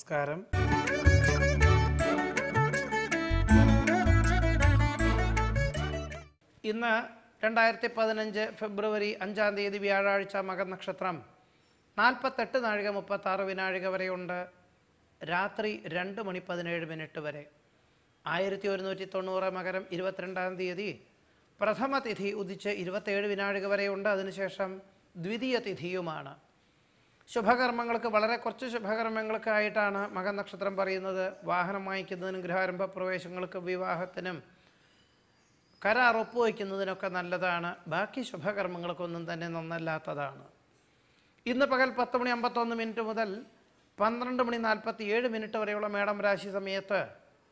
നമസ്കാരം ഇന്ന് രണ്ടായിരത്തി പതിനഞ്ച് ഫെബ്രുവരി അഞ്ചാം തീയതി വ്യാഴാഴ്ച മകനക്ഷത്രം നാൽപ്പത്തെട്ട് നാഴിക മുപ്പത്താറ് വിനാഴിക വരെയുണ്ട് രാത്രി രണ്ട് മണി പതിനേഴ് മിനിറ്റ് വരെ ആയിരത്തി ഒരുന്നൂറ്റി തൊണ്ണൂറ് മകരം ഇരുപത്തിരണ്ടാം തീയതി പ്രഥമ തിഥി ഉദിച്ച് ഇരുപത്തേഴ് വിനാഴിക വരെയുണ്ട് അതിനുശേഷം ദ്വിതീയ തിഥിയുമാണ് ശുഭകർമ്മങ്ങൾക്ക് വളരെ കുറച്ച് ശുഭകർമ്മങ്ങൾക്കായിട്ടാണ് മകനക്ഷത്രം പറയുന്നത് വാഹനം വാങ്ങിക്കുന്നതിനും ഗൃഹാരംഭ പ്രവേശങ്ങൾക്കും വിവാഹത്തിനും കരാർ ഒപ്പുവയ്ക്കുന്നതിനൊക്കെ നല്ലതാണ് ബാക്കി ശുഭകർമ്മങ്ങൾക്കൊന്നും തന്നെ നന്നല്ലാത്തതാണ് ഇന്ന് പകൽ പത്ത് മണി അമ്പത്തൊന്ന് മിനിറ്റ് മുതൽ പന്ത്രണ്ട് മണി നാൽപ്പത്തി ഏഴ് മിനിറ്റ് വരെയുള്ള മേടം രാശി സമയത്ത്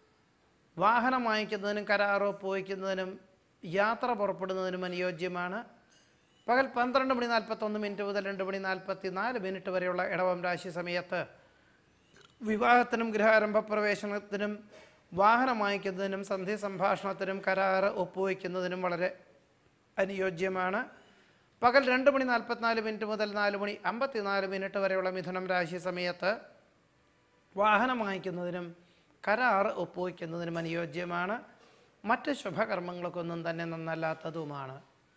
വാഹനം വാങ്ങിക്കുന്നതിനും കരാർ ഒപ്പുവയ്ക്കുന്നതിനും യാത്ര പുറപ്പെടുന്നതിനും അനുയോജ്യമാണ് പകൽ പന്ത്രണ്ട് മണി നാൽപ്പത്തൊന്ന് മിനിറ്റ് മുതൽ രണ്ട് മണി നാൽപ്പത്തി നാല് മിനിറ്റ് വരെയുള്ള ഇടവം രാശി സമയത്ത് വിവാഹത്തിനും ഗൃഹാരംഭ പ്രവേശനത്തിനും വാഹനം വാങ്ങിക്കുന്നതിനും സന്ധി സംഭാഷണത്തിനും കരാറ് ഒപ്പുവയ്ക്കുന്നതിനും വളരെ അനുയോജ്യമാണ് പകൽ രണ്ട് മണി നാൽപ്പത്തിനാല് മിനിറ്റ് മുതൽ നാല് മണി അമ്പത്തിനാല് മിനിറ്റ് വരെയുള്ള മിഥുനം രാശി സമയത്ത് വാഹനം വാങ്ങിക്കുന്നതിനും കരാറ് ഒപ്പുവയ്ക്കുന്നതിനും അനുയോജ്യമാണ് മറ്റ് ശുഭകർമ്മങ്ങൾക്കൊന്നും തന്നെ നന്നല്ലാത്തതുമാണ്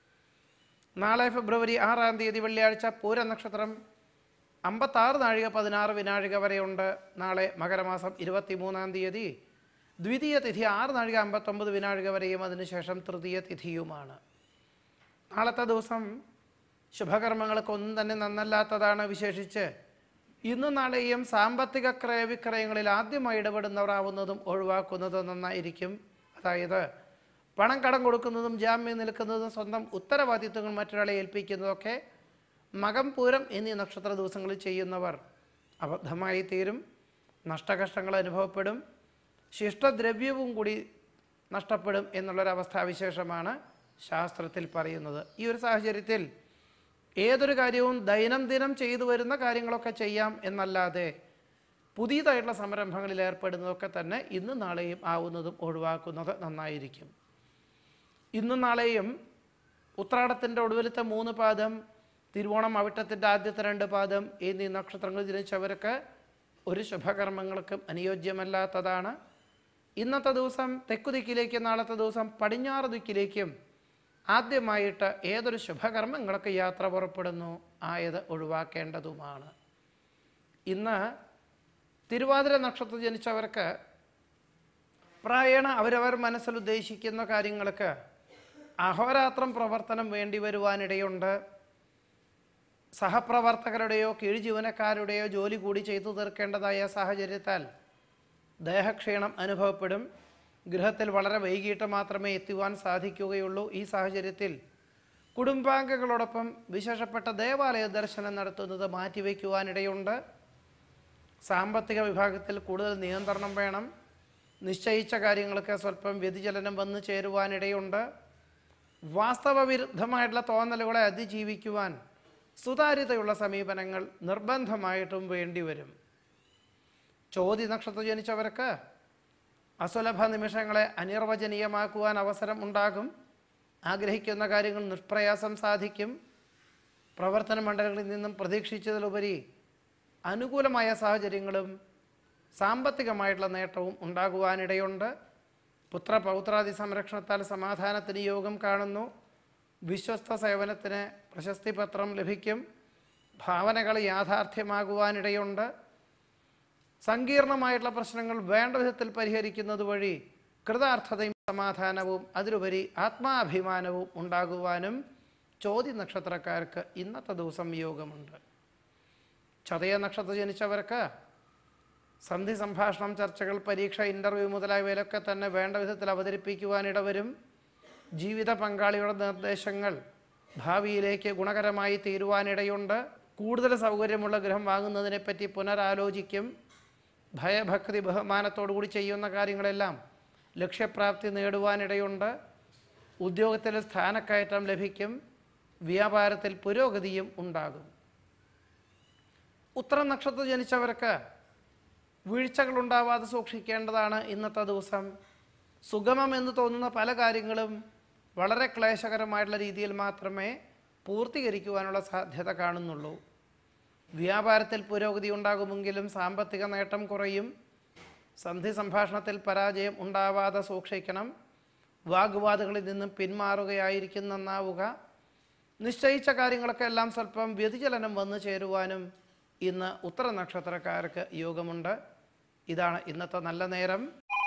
നാളെ ഫെബ്രുവരി ആറാം തീയതി വെള്ളിയാഴ്ച പൂര നക്ഷത്രം അമ്പത്താറ് നാഴിക പതിനാറ് വിനാഴിക വരെയുണ്ട് നാളെ മകരമാസം ഇരുപത്തി മൂന്നാം തീയതി ദ്വിതീയ തിഥി ആറ് നാഴിക അമ്പത്തൊമ്പത് വിനാഴിക വരെയും അതിനുശേഷം തൃതീയ തിഥിയുമാണ് നാളത്തെ ദിവസം ശുഭകർമ്മങ്ങൾക്കൊന്നും തന്നെ നന്നല്ലാത്തതാണ് വിശേഷിച്ച് ഇന്നും നാളെയും സാമ്പത്തിക ക്രയവിക്രയങ്ങളിൽ ആദ്യമായി ഇടപെടുന്നവരാവുന്നതും ഒഴിവാക്കുന്നതും നന്നായിരിക്കും അതായത് പണം കടം കൊടുക്കുന്നതും ജാമ്യം നിൽക്കുന്നതും സ്വന്തം ഉത്തരവാദിത്വങ്ങൾ മറ്റൊരാളെ ഏൽപ്പിക്കുന്നതൊക്കെ മകം പൂരം എന്നീ നക്ഷത്ര ദിവസങ്ങളിൽ ചെയ്യുന്നവർ അബദ്ധമായി തീരും നഷ്ടകഷ്ടങ്ങൾ അനുഭവപ്പെടും ശിഷ്ടദ്രവ്യവും കൂടി നഷ്ടപ്പെടും എന്നുള്ളൊരവസ്ഥാവിശേഷമാണ് ശാസ്ത്രത്തിൽ പറയുന്നത് ഈ ഒരു സാഹചര്യത്തിൽ ഏതൊരു കാര്യവും ദൈനംദിനം ചെയ്തു വരുന്ന കാര്യങ്ങളൊക്കെ ചെയ്യാം എന്നല്ലാതെ പുതിയതായിട്ടുള്ള സംരംഭങ്ങളിൽ ഏർപ്പെടുന്നതൊക്കെ തന്നെ ഇന്നും നാളെയും ആവുന്നതും ഒഴിവാക്കുന്നത് നന്നായിരിക്കും ഇന്നും നാളെയും ഉത്രാടത്തിൻ്റെ ഒടുവിലത്തെ മൂന്ന് പാദം തിരുവോണം അവിട്ടത്തിൻ്റെ ആദ്യത്തെ രണ്ട് പാദം എന്നീ നക്ഷത്രങ്ങൾ ജനിച്ചവർക്ക് ഒരു ശുഭകർമ്മങ്ങൾക്കും അനുയോജ്യമല്ലാത്തതാണ് ഇന്നത്തെ ദിവസം തെക്കുദിക്കിലേക്ക് നാളത്തെ ദിവസം പടിഞ്ഞാറ് ദിക്കിലേക്കും ആദ്യമായിട്ട് ഏതൊരു ശുഭകർമ്മങ്ങൾക്ക് യാത്ര പുറപ്പെടുന്നു ആയത് ഒഴിവാക്കേണ്ടതുമാണ് ഇന്ന് തിരുവാതിര നക്ഷത്രം ജനിച്ചവർക്ക് പ്രായണ അവരവർ മനസ്സിൽ ഉദ്ദേശിക്കുന്ന കാര്യങ്ങൾക്ക് അഹോരാത്രം പ്രവർത്തനം വേണ്ടി വരുവാനിടയുണ്ട് സഹപ്രവർത്തകരുടെയോ കീഴ് ജീവനക്കാരുടെയോ ജോലി കൂടി ചെയ്തു തീർക്കേണ്ടതായ സാഹചര്യത്താൽ ദേഹക്ഷീണം അനുഭവപ്പെടും ഗൃഹത്തിൽ വളരെ വൈകിട്ട് മാത്രമേ എത്തുവാൻ സാധിക്കുകയുള്ളൂ ഈ സാഹചര്യത്തിൽ കുടുംബാംഗങ്ങളോടൊപ്പം വിശേഷപ്പെട്ട ദേവാലയ ദർശനം നടത്തുന്നത് മാറ്റിവെക്കുവാനിടയുണ്ട് സാമ്പത്തിക വിഭാഗത്തിൽ കൂടുതൽ നിയന്ത്രണം വേണം നിശ്ചയിച്ച കാര്യങ്ങൾക്ക് സ്വല്പം വ്യതിചലനം വന്നു ചേരുവാനിടയുണ്ട് വാസ്തവവിരുദ്ധമായിട്ടുള്ള തോന്നലുകളെ അതിജീവിക്കുവാൻ സുതാര്യതയുള്ള സമീപനങ്ങൾ നിർബന്ധമായിട്ടും വേണ്ടിവരും ചോതി നക്ഷത്രം ജനിച്ചവർക്ക് അസുലഭ നിമിഷങ്ങളെ അനിർവചനീയമാക്കുവാൻ അവസരം ഉണ്ടാകും ആഗ്രഹിക്കുന്ന കാര്യങ്ങൾ നിഷ്പ്രയാസം സാധിക്കും പ്രവർത്തന മണ്ഡലങ്ങളിൽ നിന്നും പ്രതീക്ഷിച്ചതിലുപരി അനുകൂലമായ സാഹചര്യങ്ങളും സാമ്പത്തികമായിട്ടുള്ള നേട്ടവും ഉണ്ടാകുവാനിടയുണ്ട് പുത്ര പൗത്രാദി സംരക്ഷണത്താൽ സമാധാനത്തിന് യോഗം കാണുന്നു വിശ്വസ്ത സേവനത്തിന് പ്രശസ്തി പത്രം ലഭിക്കും ഭാവനകൾ യാഥാർത്ഥ്യമാകുവാനിടയുണ്ട് സങ്കീർണമായിട്ടുള്ള പ്രശ്നങ്ങൾ വേണ്ട വിധത്തിൽ പരിഹരിക്കുന്നത് വഴി കൃതാർത്ഥതയും സമാധാനവും അതിലുപരി ആത്മാഭിമാനവും ഉണ്ടാകുവാനും ചോദ്യ നക്ഷത്രക്കാർക്ക് ഇന്നത്തെ ദിവസം യോഗമുണ്ട് ചതയ നക്ഷത്രം ജനിച്ചവർക്ക് സന്ധി സംഭാഷണം ചർച്ചകൾ പരീക്ഷ ഇൻ്റർവ്യൂ മുതലായവയിലൊക്കെ തന്നെ വേണ്ട വിധത്തിൽ അവതരിപ്പിക്കുവാനിടവരും ജീവിത പങ്കാളിയുടെ നിർദ്ദേശങ്ങൾ ഭാവിയിലേക്ക് ഗുണകരമായി തീരുവാനിടയുണ്ട് കൂടുതൽ സൗകര്യമുള്ള ഗൃഹം വാങ്ങുന്നതിനെപ്പറ്റി പുനരാലോചിക്കും ഭയഭക്തി ബഹുമാനത്തോടു കൂടി ചെയ്യുന്ന കാര്യങ്ങളെല്ലാം ലക്ഷ്യപ്രാപ്തി നേടുവാനിടയുണ്ട് ഉദ്യോഗത്തിൽ സ്ഥാനക്കയറ്റം ലഭിക്കും വ്യാപാരത്തിൽ പുരോഗതിയും ഉണ്ടാകും ഉത്തരം നക്ഷത്രം ജനിച്ചവർക്ക് വീഴ്ചകൾ ഉണ്ടാവാതെ സൂക്ഷിക്കേണ്ടതാണ് ഇന്നത്തെ ദിവസം സുഗമം എന്ന് തോന്നുന്ന പല കാര്യങ്ങളും വളരെ ക്ലേശകരമായിട്ടുള്ള രീതിയിൽ മാത്രമേ പൂർത്തീകരിക്കുവാനുള്ള സാധ്യത കാണുന്നുള്ളൂ വ്യാപാരത്തിൽ പുരോഗതി ഉണ്ടാകുമെങ്കിലും സാമ്പത്തിക നേട്ടം കുറയും സന്ധി സംഭാഷണത്തിൽ പരാജയം ഉണ്ടാവാതെ സൂക്ഷിക്കണം വാഗ്വാദങ്ങളിൽ നിന്നും പിന്മാറുകയായിരിക്കും നന്നാവുക നിശ്ചയിച്ച കാര്യങ്ങളൊക്കെ എല്ലാം സ്വല്പം വ്യതിചലനം വന്നു ചേരുവാനും ഇന്ന് ഉത്തര നക്ഷത്രക്കാർക്ക് യോഗമുണ്ട് ഇതാണ് ഇന്നത്തെ നല്ല നേരം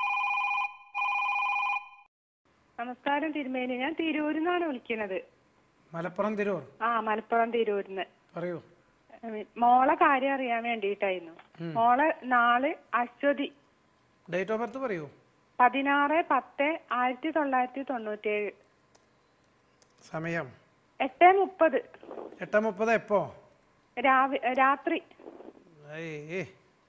നമസ്കാരം തിരുമേനി ഞാൻ തിരൂരിൽ നിന്നാണ് വിളിക്കുന്നത് മലപ്പുറം തിരൂർ ആ മലപ്പുറം തിരൂരിന്ന് പറയൂ ഉം, മോളെ കാര്യം അറിയാൻ വേണ്ടിയിട്ടായിരുന്നു മോളെ നാള് അശ്വതി ഡേറ്റ് ഓഫ് ബർത്ത് പറയൂ പതിനാറ് പത്ത് ആയിരത്തി തൊള്ളായിരത്തി തൊണ്ണൂറ്റേഴ് സമയം എട്ട് മുപ്പത് എട്ട് മുപ്പത് എപ്പോ രാവി രാത്രി ഏയ്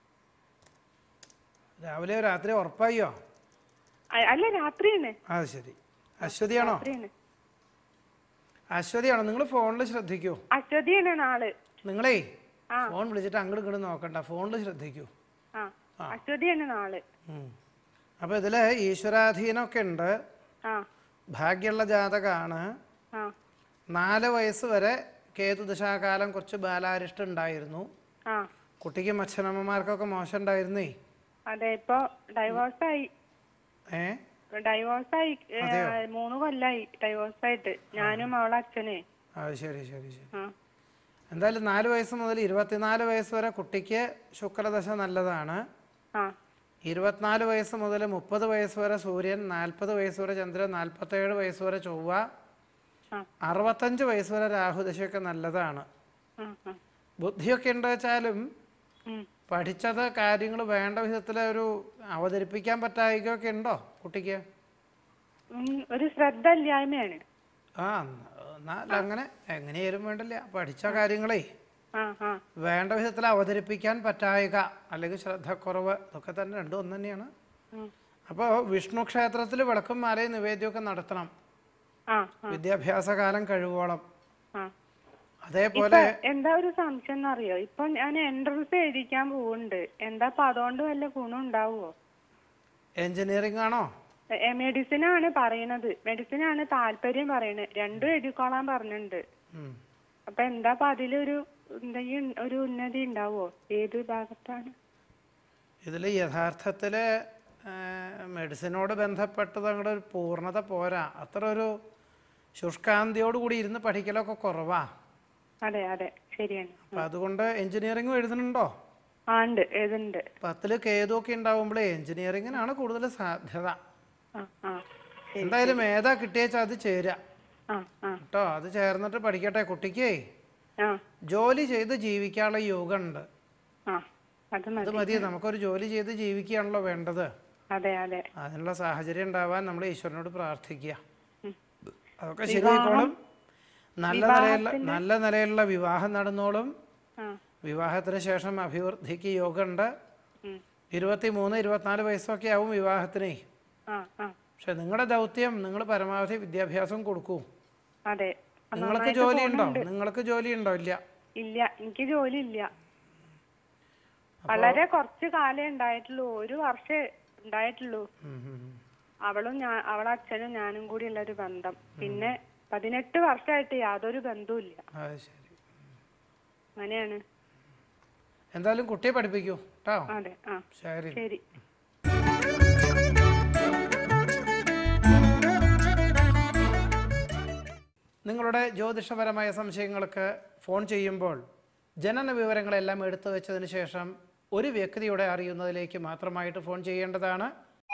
രാവിലെ രാത്രി ഉറപ്പായോ അ- അല്ല രാത്രിയാണ് ആ ശരി അശ്വതിയാണോ രാത്രിയാണ് അശ്വതിയാണോ നിങ്ങൾ ഫോണിൽ ശ്രദ്ധിക്കൂ അശ്വതിയാണ് നാള് നിങ്ങളേ ആ. ഫോൺ വിളിച്ചിട്ട് അങ്ങോട്ട് ഇങ്ങോട്ട് നോക്കണ്ട ഫോണിൽ ശ്രദ്ധിക്കൂ ആ അശ്വതിയാണ് നാള് ഉം. അപ്പോൾ ഇതിൽ ഈശ്വരാധീനമൊക്കെ ഉണ്ട് ആ ഭാഗ്യമുള്ള ജാതകമാണ് ആ നാല് വയസ്സ് വരെ കേതു ദശാകാലം കുറച്ച് ബാലാരിഷ്ടം ഉണ്ടായിരുന്നു ആ കുട്ടിക്കും അച്ഛനമ്മമാർക്കൊക്കെ മോശം ഉണ്ടായിരുന്നേ അതെ ഇപ്പൊ ഡൈവോഴ്സായി ഏ ഡൈവോഴ്സായി ഏ, മൂന്ന് കൊല്ലായി ഡൈവോഴ്സായിട്ട് ഞാനും അവളെ അച്ഛനെ അത് ശരി ശരി ശരി ആ എന്തായാലും നാല് വയസ്സ് മുതൽ ഇരുപത്തിനാല് വയസ്സ് വരെ കുട്ടിക്ക് ശുക്രദശ നല്ലതാണ് ആ ഇരുപത്തിനാല് വയസ്സ് മുതൽ മുപ്പത് വയസ്സ് വരെ സൂര്യൻ നാൽപ്പത് വയസ്സ് വരെ ചന്ദ്രൻ നാൽപ്പത്തേഴ് വയസ്സ് വരെ ചൊവ്വ ആ. അറുപത്തഞ്ച് വയസ്സ് വരെ രാഹുദശയൊക്കെ നല്ലതാണ് ആ ആ ബുദ്ധിയൊക്കെ ഉണ്ട് വെച്ചാലും ഉം. പഠിച്ചത് കാര്യങ്ങൾ വേണ്ട വിധത്തിൽ ഒരു അവതരിപ്പിക്കാൻ പറ്റായികയൊക്കെ ഉണ്ടോ കുട്ടിക്ക് ഉം, ഒരു ശ്രദ്ധ ഇല്ലായ്മയാണ് ആ എന്നാൽ അങ്ങനെ എങ്ങനെയായാലും വേണ്ടില്ല പഠിച്ച കാര്യങ്ങളേ ആ ആ വേണ്ട വിധത്തിൽ അവതരിപ്പിക്കാൻ പറ്റായിക അല്ലെങ്കിൽ ശ്രദ്ധക്കുറവ് ഇതൊക്കെ തന്നെ രണ്ടും ഒന്ന് തന്നെയാണ് ഉം. അപ്പോൾ വിഷ്ണു ക്ഷേത്രത്തിൽ വിളക്കും മാലയും നിവേദ്യമൊക്കെ നടത്തണം ആ ആ വിദ്യാഭ്യാസ കാലം കഴിവോളം ആ അതേപോലെ ഇപ്പൊ എന്താ ഒരു സംശയം എന്നറിയോ ഇപ്പൊ ഞാൻ എൻട്രൻസ് എഴുതിക്കാൻ പോവുന്നുണ്ട് എന്താ അപ്പൊ അതുകൊണ്ട് വല്ല ഗുണം ഉണ്ടാവുമോ എഞ്ചിനീയറിംഗ് ആണോ മെഡിസിൻ ആണ് പറയണത് മെഡിസിൻ ആണ് താല്പര്യം പറയണത് രണ്ടും എഴുതിക്കോളാൻ പറഞ്ഞിട്ടുണ്ട് ഉം. അപ്പൊ എന്താ അപ്പൊ അതിലൊരു എന്തെങ്കിലും ഒരു ഉന്നതി ഉണ്ടാവോ ഏത് ഭാഗത്താണ് ഇതിൽ യഥാർത്ഥത്തിൽ മെഡിസിനോട് ബന്ധപ്പെട്ടത് അങ്ങോട്ട് ഒരു പൂർണ്ണത പോരാ അത്ര ഒരു ശുഷ്കാന്തിയോട് കൂടി ഇരുന്ന് പഠിക്കലൊക്കെ കുറവാ അതെ അതെ ശരിയാണ് അപ്പം അതുകൊണ്ട് എഞ്ചിനീയറിംഗും എഴുതുന്നുണ്ടോ ആ ഉണ്ട് ഏതുണ്ട് പത്തിൽ കേതുമൊക്കെ ഉണ്ടാവുമ്പോഴേ എഞ്ചിനീയറിങ്ങിനാണ് കൂടുതൽ സാധ്യത ആ ആ ശരി എന്തായാലും ഏതാ കിട്ടിയേച്ചാൽ അത് ചേരുക ആ ആ കേട്ടോ അത് ചേർന്നിട്ട് പഠിക്കട്ടെ കുട്ടിക്കേ ആ ജോലി ചെയ്ത് ജീവിക്കാനുള്ള യോഗം ഉണ്ട് ആ അത് അത് മതി മതി നമുക്കൊരു ജോലി ചെയ്ത് ജീവിക്കുകയാണല്ലോ വേണ്ടത് അതെ അതെ അതിനുള്ള സാഹചര്യം ഉണ്ടാവാൻ നമ്മൾ ഈശ്വരനോട് പ്രാർത്ഥിക്കുക ഉം. അതൊക്കെ ശരിയായിക്കോളും നല്ല നിലയിലുള്ള നല്ല നിലയിലുള്ള വിവാഹം നടന്നോളും ആ വിവാഹത്തിന് ശേഷം അഭിവൃദ്ധിക്ക് യോഗമുണ്ട് ഉം. ഇരുപത്തി മൂന്ന് ഇരുപത്തിനാല് വയസ്സൊക്കെ ആവും വിവാഹത്തിനേ ആ ആ പക്ഷെ നിങ്ങളുടെ ദൗത്യം നിങ്ങൾ പരമാവധി വിദ്യാഭ്യാസം കൊടുക്കൂ അതെ അത് നിങ്ങൾക്ക് നന്നായിട്ട് ജോലി ഉണ്ടോ പോകുന്നുണ്ട്. നിങ്ങൾക്ക് ജോലി ഉണ്ടോ ഇല്ല ഇല്ല എനിക്ക് ജോലി ഇല്ല വളരെ കുറച്ച് കാലേ ഉണ്ടായിട്ടുള്ളൂ ഒരു വർഷേ ഉണ്ടായിട്ടുള്ളൂ ഉം, ഉം, ഉം. അവളും ഞാൻ അവളെ അച്ഛനും ഞാനും കൂടി ഉള്ള ഒരു ബന്ധം പിന്നെ പതിനെട്ട് വർഷമായിട്ട് യാതൊരു ബന്ധവും ഇല്ല അത് ശരി അങ്ങനെയാണ് എന്തായാലും കുട്ടിയെ പഠിപ്പിക്കൂ കേട്ടോ അതെ ആ ശരി ശരി നിങ്ങളുടെ ജ്യോതിഷപരമായ സംശയങ്ങൾക്ക് ഫോൺ ചെയ്യുമ്പോൾ ജനന വിവരങ്ങളെല്ലാം എടുത്തു വെച്ചതിന് ശേഷം ഒരു വ്യക്തിയുടെ അറിയുന്നതിലേക്ക് മാത്രമായിട്ട് ഫോൺ ചെയ്യേണ്ടതാണ്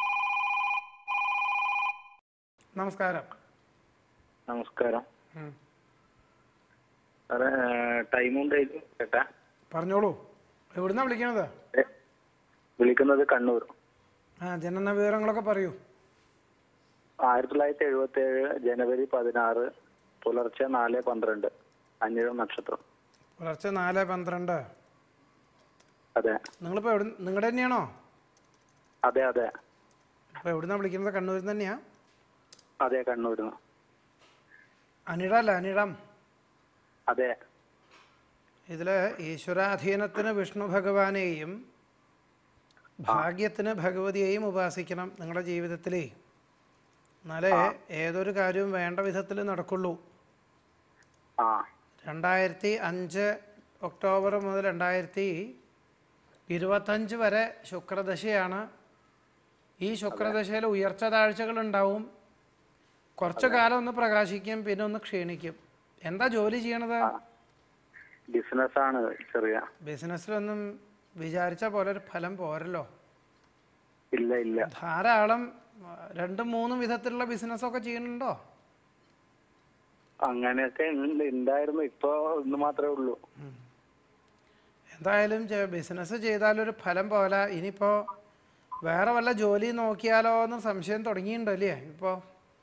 നമസ്കാരം നമസ്കാരം ഉം. സാറേ ടൈം ഉണ്ടായിരുന്നു കേട്ടാ പറഞ്ഞോളൂ എവിടുന്നാ വിളിക്കണത് ഏ, വിളിക്കുന്നത് കണ്ണൂർ ആ ജനന വിവരങ്ങളൊക്കെ പറയൂ ആയിരത്തി തൊള്ളായിരത്തി എഴുപത്തി ഏഴ് ജനുവരി പതിനാറ് പുലർച്ചെ നാല് പന്ത്രണ്ട് അന്യഴം നക്ഷത്രം പുലർച്ചെ നാല് പന്ത്രണ്ട് അതെ നിങ്ങളിപ്പോൾ എവിടെ നിങ്ങളുടെ തന്നെയാണോ അതെ അതെ അപ്പോൾ എവിടുന്നാ വിളിക്കുന്നത് കണ്ണൂരിൽ നിന്ന് തന്നെയാ അതെ കണ്ണൂരിന്ന് അനിഴ അല്ല അനിഴം അതെ ഇതിൽ ഈശ്വരാധീനത്തിന് വിഷ്ണു ഭഗവാനെയും ഭാഗ്യത്തിന് ഭഗവതിയെയും ഉപാസിക്കണം നിങ്ങളുടെ ജീവിതത്തിലേ എന്നാലേ ഏതൊരു കാര്യവും വേണ്ട വിധത്തിൽ നടക്കുള്ളൂ ആ രണ്ടായിരത്തി അഞ്ച് ഒക്ടോബർ മുതൽ രണ്ടായിരത്തി ഇരുപത്തഞ്ച് വരെ ശുക്രദശയാണ് ഈ ശുക്രദശയിൽ ഉയർച്ച താഴ്ചകൾ ഉണ്ടാവും കുറച്ചു കാലം ഒന്ന് പ്രകാശിക്കും പിന്നെ ഒന്ന് ക്ഷീണിക്കും എന്താ ജോലി ചെയ്യണത് ബിസിനസ് ആണ് ചെറിയ ബിസിനസ്സിലൊന്നും വിചാരിച്ച പോലെ ഒരു ഫലം പോരല്ലോ ഇല്ല ഇല്ല ധാരാളം ആ, രണ്ടും മൂന്നും വിധത്തിലുള്ള ബിസിനസ്സൊക്കെ ചെയ്യുന്നുണ്ടോ അങ്ങനെയൊക്കെ ഉണ്ട് ഉണ്ടായിരുന്നു ഇപ്പൊ ഇന്ന് മാത്രമേ ഉള്ളൂ എന്തായാലും ബിസിനസ് ചെയ്താലൊരു ഫലം പോലെ ഇനിയിപ്പോൾ വേറെ വല്ല ജോലി നോക്കിയാലോ എന്ന് സംശയം തുടങ്ങിയിട്ടുണ്ടല്ലേ ഇപ്പോൾ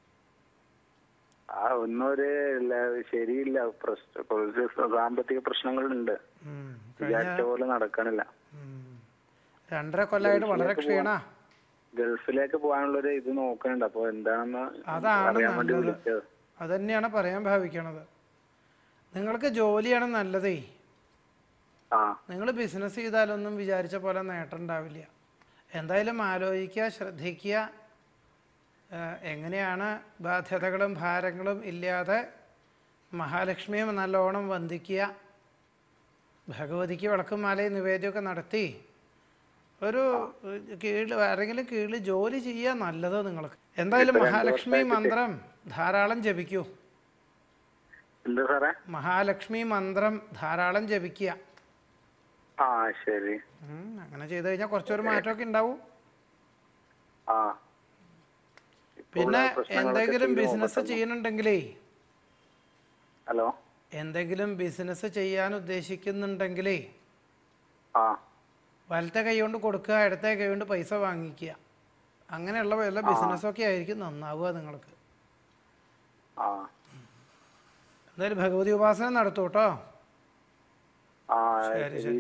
ആ ഒന്നും ഒരു ല- ശരിയില്ല പ്രശ്ന കുറച്ച് സാമ്പത്തിക പ്രശ്നങ്ങളുണ്ട് വിചാരിച്ച പോലെ നടക്കണില്ല രണ്ടര കൊല്ലമായിട്ട് വളരെ ക്ഷീണ ഗൾഫിലേക്ക് പോകാനുള്ള ഒരു ഇത് നോക്കണുണ്ട് അപ്പൊ എന്താണെന്ന് അതാണ് അറിയാൻ വേണ്ടി നല്ലത്. വിളിച്ചത് അതന്നെയാണ് പറയാൻ ഭാവിക്കണത് നിങ്ങൾക്ക് ജോലിയാണ് നല്ലതേ ആ നിങ്ങൾ ബിസിനസ് ചെയ്താലൊന്നും വിചാരിച്ച പോലെ നേട്ടം ഉണ്ടാവില്ല എന്തായാലും ആലോചിക്കുക ശ്രദ്ധിക്കുക ആ, എങ്ങനെയാണ് ബാധ്യതകളും ഭാരങ്ങളും ഇല്ലാതെ മഹാലക്ഷ്മിയെ നല്ലോണം വന്ദിക്കുക ഭഗവതിക്ക് വിളക്കും മാലയും നിവേദ്യമൊക്കെ നടത്തി ഒരു കീഴിൽ ആരെങ്കിലും കീഴിൽ ജോലി ചെയ്യുക നല്ലത് നിങ്ങൾക്ക് എന്തായാലും മഹാലക്ഷ്മി മന്ത്രം ധാരാളം ജപിക്കൂ എന്താ സാറേ മഹാലക്ഷ്മി മന്ത്രം ധാരാളം ജപിക്കുക ആ ശരി ഉം, അങ്ങനെ ചെയ്തു കഴിഞ്ഞാൽ കുറച്ചൊരു മാറ്റമൊക്കെ ഉണ്ടാവും ആ ഇപ്പോൾ പിന്നെ ഉള്ള പ്രശ്നങ്ങളൊക്കെ എന്തെങ്കിലും തീരുമോ ബിസിനസ് പെട്ടെന്ന്? ചെയ്യുന്നുണ്ടെങ്കിലേ ഹലോ എന്തെങ്കിലും ബിസിനസ് ചെയ്യാൻ ഉദ്ദേശിക്കുന്നുണ്ടെങ്കിലേ ആ വലത്തെ കൈ കൊണ്ട് കൊടുക്കുക ഇടത്തെ കൈ കൊണ്ട് പൈസ വാങ്ങിക്കുക അങ്ങനെയുള്ള വല്ല ബിസിനസ്സൊക്കെ ആയിരിക്കും നന്നാവുക നിങ്ങൾക്ക് ആ എന്തായാലും ഭഗവതി ഉപാസന നടത്തൂ കേട്ടോ ആ ശരി ശരി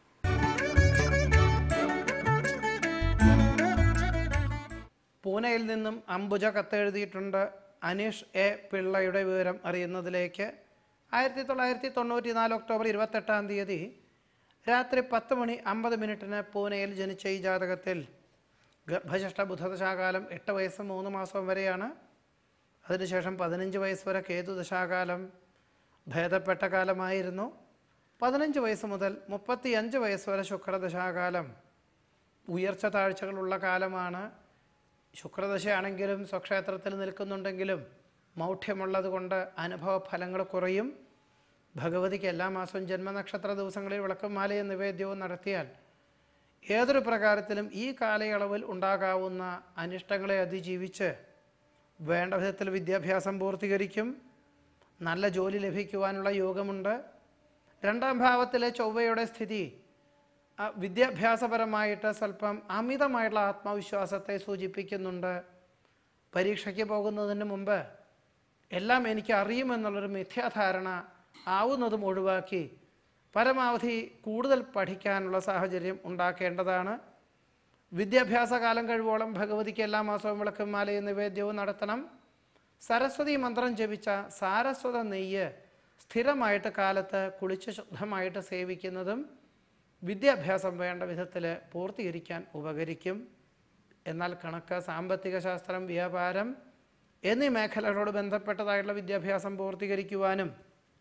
പൂനെയിൽ നിന്നും അംബുജ കത്തെഴുതിയിട്ടുണ്ട് അനീഷ് എ പിള്ളയുടെ വിവരം അറിയുന്നതിലേക്ക് ആയിരത്തി തൊള്ളായിരത്തി തൊണ്ണൂറ്റി നാല് ഒക്ടോബർ ഇരുപത്തെട്ടാം തീയതി രാത്രി പത്ത് മണി അമ്പത് മിനിറ്റിന് പൂനെയിൽ ജനിച്ച ഈ ജാതകത്തിൽ ഗർഭശഷ്ട ബുധദശാകാലം എട്ട് വയസ്സ് മൂന്ന് മാസം വരെയാണ് അതിനുശേഷം പതിനഞ്ച് വയസ്സ് വരെ കേതു ദശാകാലം ഭേദപ്പെട്ട കാലമായിരുന്നു പതിനഞ്ച് വയസ്സ് മുതൽ മുപ്പത്തിയഞ്ച് വയസ്സ് വരെ ശുക്രദശാകാലം ഉയർച്ച താഴ്ചകളുള്ള കാലമാണ് ശുക്രദശയാണെങ്കിലും സ്വക്ഷേത്രത്തിൽ നിൽക്കുന്നുണ്ടെങ്കിലും മൗഢ്യമുള്ളത് കൊണ്ട് അനുഭവ ഫലങ്ങൾ കുറയും ഭഗവതിക്ക് എല്ലാ മാസവും ജന്മനക്ഷത്ര ദിവസങ്ങളിൽ വിളക്കും മാലയും നിവേദ്യവും നടത്തിയാൽ ഏതൊരു പ്രകാരത്തിലും ഈ കാലയളവിൽ ഉണ്ടാകാവുന്ന അനിഷ്ടങ്ങളെ അതിജീവിച്ച് വേണ്ട വിധത്തിൽ വിദ്യാഭ്യാസം പൂർത്തീകരിക്കും നല്ല ജോലി ലഭിക്കുവാനുള്ള യോഗമുണ്ട് രണ്ടാം ഭാവത്തിലെ ചൊവ്വയുടെ സ്ഥിതി ആ, വിദ്യാഭ്യാസപരമായിട്ട് സ്വല്പം അമിതമായിട്ടുള്ള ആത്മവിശ്വാസത്തെ സൂചിപ്പിക്കുന്നുണ്ട് പരീക്ഷയ്ക്ക് പോകുന്നതിന് മുമ്പ് എല്ലാം എനിക്ക് അറിയുമെന്നുള്ളൊരു മിഥ്യാധാരണ ആവുന്നതും ഒഴിവാക്കി പരമാവധി കൂടുതൽ പഠിക്കാനുള്ള സാഹചര്യം ഉണ്ടാക്കേണ്ടതാണ് വിദ്യാഭ്യാസ കാലം കഴിവോളം ഭഗവതിക്ക് എല്ലാ മാസവും വിളക്കും മാലയും നിവേദ്യവും നടത്തണം സരസ്വതി മന്ത്രം ജപിച്ച സാരസ്വത നെയ്യ് സ്ഥിരമായിട്ട് കാലത്ത് കുളിച്ച് ശുദ്ധമായിട്ട് സേവിക്കുന്നതും വിദ്യാഭ്യാസം വേണ്ട വിധത്തിൽ പൂർത്തീകരിക്കാൻ ഉപകരിക്കും എന്നാൽ കണക്ക് സാമ്പത്തിക ശാസ്ത്രം വ്യാപാരം എന്നീ മേഖലകളോട് ബന്ധപ്പെട്ടതായിട്ടുള്ള വിദ്യാഭ്യാസം പൂർത്തീകരിക്കുവാനും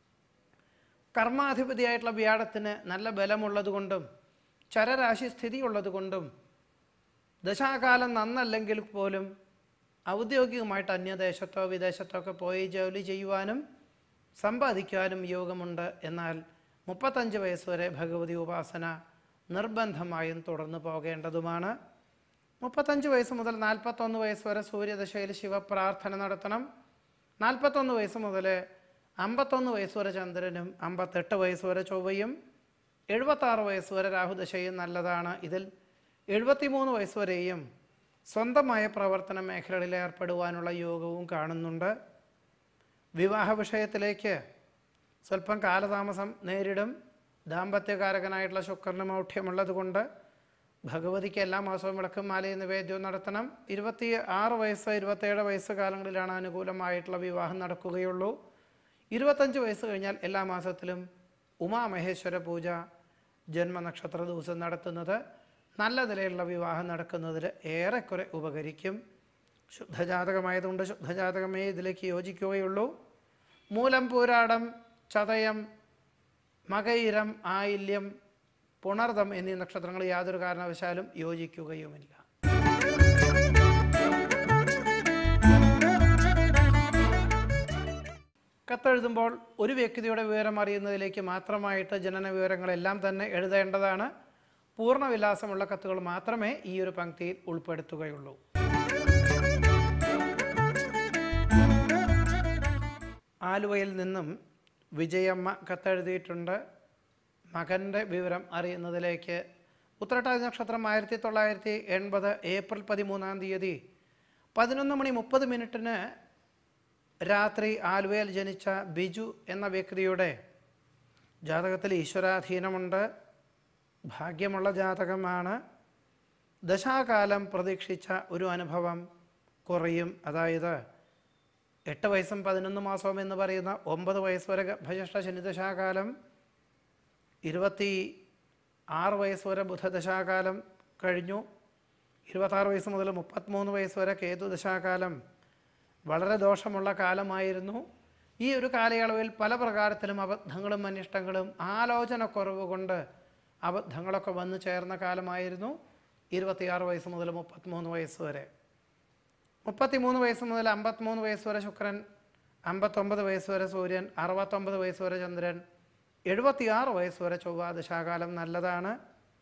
കർമാധിപതിയായിട്ടുള്ള വ്യാഴത്തിന് നല്ല ബലമുള്ളതുകൊണ്ടും ചരരാശി സ്ഥിതിയുള്ളതുകൊണ്ടും ദശാകാലം നന്നല്ലെങ്കിൽ പോലും ഔദ്യോഗികമായിട്ട് അന്യദേശത്തോ വിദേശത്തോ ഒക്കെ പോയി ജോലി ചെയ്യുവാനും സമ്പാദിക്കുവാനും യോഗമുണ്ട് എന്നാൽ മുപ്പത്തഞ്ച് വയസ്സ് വരെ ഭഗവതി ഉപാസന നിർബന്ധമായും തുടർന്നു പോകേണ്ടതുമാണ് മുപ്പത്തഞ്ച് വയസ്സ് മുതൽ നാൽപ്പത്തൊന്ന് വയസ്സ് വരെ സൂര്യദശയിൽ ശിവപ്രാർത്ഥന നടത്തണം നാൽപ്പത്തൊന്ന് വയസ്സ് മുതൽ അമ്പത്തൊന്ന് വയസ്സ് വരെ ചന്ദ്രനും അമ്പത്തെട്ട് വയസ്സ് വരെ ചൊവ്വയും എഴുപത്താറ് വയസ്സ് വരെ രാഹുദശയും നല്ലതാണ് ഇതിൽ എഴുപത്തിമൂന്ന് വയസ്സ് വരെയും സ്വന്തമായ പ്രവർത്തന മേഖലകളിൽ ഏർപ്പെടുവാനുള്ള യോഗവും കാണുന്നുണ്ട് വിവാഹ വിഷയത്തിലേക്ക് സ്വല്പം കാലതാമസം നേരിടും ദാമ്പത്യകാരകനായിട്ടുള്ള ശുക്രന് മൗഢ്യമുള്ളത് കൊണ്ട് ഭഗവതിക്ക് എല്ലാ മാസവും വിളക്കും മാലയും നിവേദ്യവും നടത്തണം ഇരുപത്തി ആറ് വയസ്സ് ഇരുപത്തേഴ് വയസ്സ് കാലങ്ങളിലാണ് അനുകൂലമായിട്ടുള്ള വിവാഹം നടക്കുകയുള്ളൂ ഇരുപത്തഞ്ച് വയസ്സ് കഴിഞ്ഞാൽ എല്ലാ മാസത്തിലും ഉമാമഹേശ്വര പൂജ ജന്മനക്ഷത്ര ദിവസം നടത്തുന്നത് നല്ല നിലയിലുള്ള വിവാഹം നടക്കുന്നതിൽ ഏറെക്കുറെ ഉപകരിക്കും ശുദ്ധജാതകമായതുകൊണ്ട് ശുദ്ധജാതകമേ ഇതിലേക്ക് യോജിക്കുകയുള്ളൂ മൂലം പൂരാടം ചതയം മകയിരം ആയില്യം പുണർദം എന്നീ നക്ഷത്രങ്ങൾ യാതൊരു കാരണവശാലും യോജിക്കുകയുമില്ല കത്തെഴുതുമ്പോൾ ഒരു വ്യക്തിയുടെ വിവരം അറിയുന്നതിലേക്ക് മാത്രമായിട്ട് ജനന വിവരങ്ങളെല്ലാം തന്നെ എഴുതേണ്ടതാണ് പൂർണ്ണവിലാസമുള്ള കത്തുകൾ മാത്രമേ ഈ ഒരു പങ്ക്തിയിൽ ഉൾപ്പെടുത്തുകയുള്ളൂ ആലുവയിൽ നിന്നും വിജയമ്മ കത്തെഴുതിയിട്ടുണ്ട് മകൻ്റെ വിവരം അറിയുന്നതിലേക്ക് ഉത്രട്ടാതി നക്ഷത്രം ആയിരത്തി തൊള്ളായിരത്തി എൺപത് ഏപ്രിൽ പതിമൂന്നാം തീയതി പതിനൊന്ന് മണി മുപ്പത് മിനിറ്റിന് രാത്രി ആലുവയിൽ ജനിച്ച ബിജു എന്ന വ്യക്തിയുടെ ജാതകത്തിൽ ഈശ്വരാധീനമുണ്ട് ഭാഗ്യമുള്ള ജാതകമാണ് ദശാകാലം പ്രതീക്ഷിച്ച ഒരു അനുഭവം കുറയും അതായത് എട്ട് വയസ്സും പതിനൊന്ന് മാസവും എന്ന് പറയുന്ന ഒമ്പത് വയസ്സ് വരെ ഗർഭജ്യേഷ്ഠ ശനിദശാകാലം ഇരുപത്തി ആറ് വയസ്സ് വരെ ബുധദശാകാലം കഴിഞ്ഞു ഇരുപത്താറ് വയസ്സ് മുതൽ മുപ്പത്തിമൂന്ന് വയസ്സ് വരെ കേതുദശാകാലം വളരെ ദോഷമുള്ള കാലമായിരുന്നു ഈ ഒരു കാലയളവിൽ പല പ്രകാരത്തിലും അബദ്ധങ്ങളും അനിഷ്ടങ്ങളും ആലോചനക്കുറവ് കൊണ്ട് അബദ്ധങ്ങളൊക്കെ വന്നു ചേർന്ന കാലമായിരുന്നു ഇരുപത്തിയാറ് വയസ്സ് മുതൽ മുപ്പത്തിമൂന്ന് വയസ്സ് വരെ മുപ്പത്തിമൂന്ന് വയസ്സ് മുതൽ അമ്പത്തിമൂന്ന് വയസ്സ് വരെ ശുക്രൻ അമ്പത്തൊമ്പത് വയസ്സ് വരെ സൂര്യൻ അറുപത്തൊമ്പത് വയസ്സ് വരെ ചന്ദ്രൻ എഴുപത്തിയാറ് വയസ്സ് വരെ ചൊവ്വ ദശാകാലം നല്ലതാണ്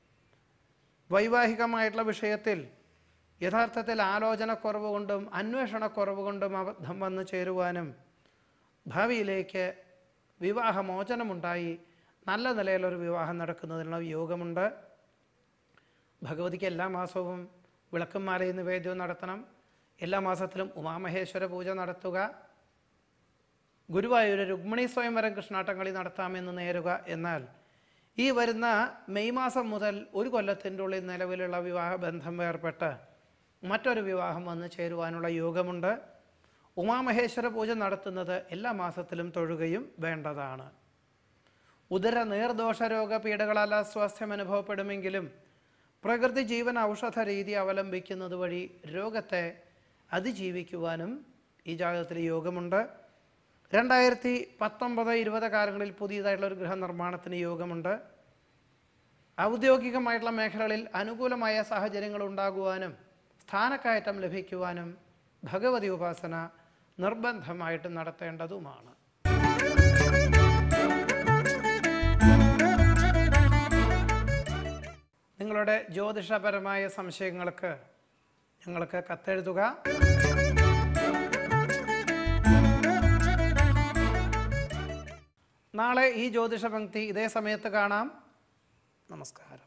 വൈവാഹികമായിട്ടുള്ള വിഷയത്തിൽ യഥാർത്ഥത്തിൽ ആലോചനക്കുറവ് കൊണ്ടും അന്വേഷണക്കുറവ് കൊണ്ടും അബദ്ധം വന്നു ചേരുവാനും ഭാവിയിലേക്ക് വിവാഹമോചനമുണ്ടായി നല്ല നിലയിലൊരു വിവാഹം നടക്കുന്നതിനുള്ള യോഗമുണ്ട് ഭഗവതിക്ക് എല്ലാ മാസവും വിളക്കും മാലയും നിവേദ്യവും നടത്തണം എല്ലാ മാസത്തിലും ഉമാമഹേശ്വര പൂജ നടത്തുക ഗുരുവായൂർ രുക്മിണി സ്വയംവരം കൃഷ്ണാട്ടങ്ങളി നടത്താമെന്ന് നേരുക എന്നാൽ ഈ വരുന്ന മെയ് മാസം മുതൽ ഒരു കൊല്ലത്തിൻ്റെ ഉള്ളിൽ നിലവിലുള്ള വിവാഹ ബന്ധം വേർപെട്ട് മറ്റൊരു വിവാഹം വന്ന് ചേരുവാനുള്ള യോഗമുണ്ട് ഉമാമഹേശ്വര പൂജ നടത്തുന്നത് എല്ലാ മാസത്തിലും തൊഴുകയും വേണ്ടതാണ് ഉദര നീർദോഷ രോഗ പീഡകളാൽ അസ്വാസ്ഥ്യം അനുഭവപ്പെടുമെങ്കിലും പ്രകൃതി ജീവൻ ഔഷധ രീതി അവലംബിക്കുന്നത് വഴി രോഗത്തെ അതിജീവിക്കുവാനും ഈ ജാതകത്തിൽ യോഗമുണ്ട് രണ്ടായിരത്തി പത്തൊമ്പത് ഇരുപത് കാലങ്ങളിൽ പുതിയതായിട്ടുള്ള ഒരു ഗൃഹനിർമ്മാണത്തിന് യോഗമുണ്ട് ഔദ്യോഗികമായിട്ടുള്ള മേഖലകളിൽ അനുകൂലമായ സാഹചര്യങ്ങൾ ഉണ്ടാകുവാനും സ്ഥാനക്കയറ്റം ലഭിക്കുവാനും ഭഗവതി ഉപാസന നിർബന്ധമായിട്ട് നടത്തേണ്ടതുമാണ് നിങ്ങളുടെ ജ്യോതിഷപരമായ സംശയങ്ങൾക്ക് ഞങ്ങൾക്ക് കത്തെഴുതുക നാളെ ഈ ജ്യോതിഷ പങ്ക്തി ഇതേ സമയത്ത് കാണാം നമസ്കാരം